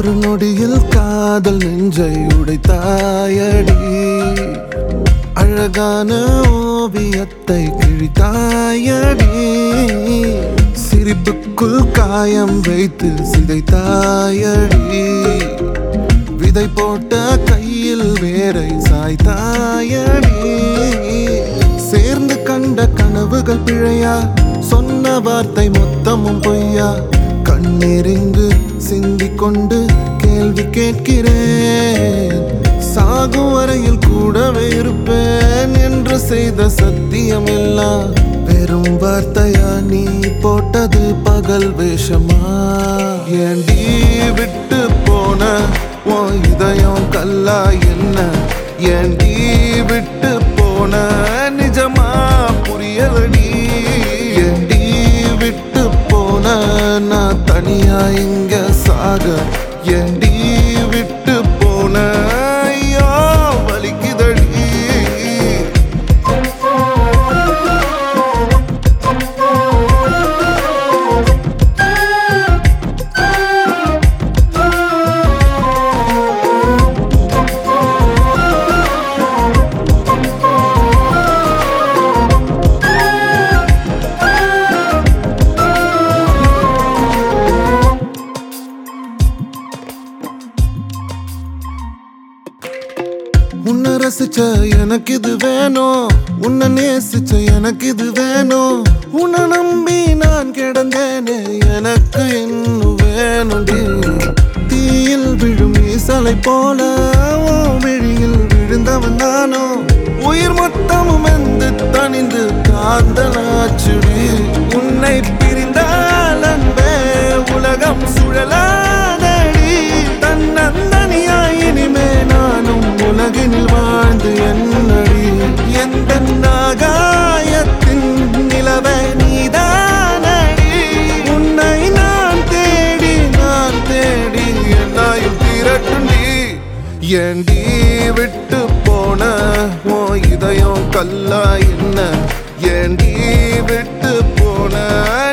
ஒரு நொடியில் காதல் நெஞ்சை உடைத்தாயடி அழகான ஓவியத்தை கிழித்தாயடி சிரிப்புக்குள் காயம் வைத்து சிதைத்தாயடி விதை போட்ட கையில் வேரை சாய்த்தாயடி சேர்ந்து கண்ட கனவுகள் பிழையா சொன்ன வார்த்தை மொத்தமும் பொய்யா கண்ணீரிங்கு சிந்திக் கொண்டு கேள்வி கேட்கிறேன் சாகும் வரையில் கூடவே இருப்பேன் என்று செய்த சத்தியம் எல்லாம் வெறும் வார்த்தையா நீ போட்டது பகல் வேஷமா ஏண்டி விட்டு போன உன் இதயம் கல்லா என்ன ஏண்டி விட்டு போன நிஜமா புரியலடி ஏண்டி விட்டு போன நான் தனியா இங்க சாக ஏண்டி விட்டு போன ஐயோ வலிக்குதடி உன்னை ரசிச்ச எனக்கு இது வேணும் உன்னை நேசிச்ச எனக்கு இது வேணும் உன்னை நம்பி நான் கிடந்தேனே எனக்கு இன்னும் வேணும்டி தீயில் விழும் ஈசலை போல உன் விழியில் விழுந்தவன் நானோ உயிர் மொத்தமும் வெந்து தணிந்து காந்தலாச்சுடி உன்னை பிரிந்தால் அன்பே உலகம் சுழலாதடி தன்னந்தனியாய் இனிமே நானும் உலகினில் வாழ்ந்து என்னடி எந்த நாகாயத்தின் நிலவை நீதானடி உன்னை நான் தேடி நான் தேடி என்னாயும் திரட்டுண்டி ஏண்டி விட்டு போன ஓ இதயம் கல்லா என்ன ஏண்டி விட்டு போன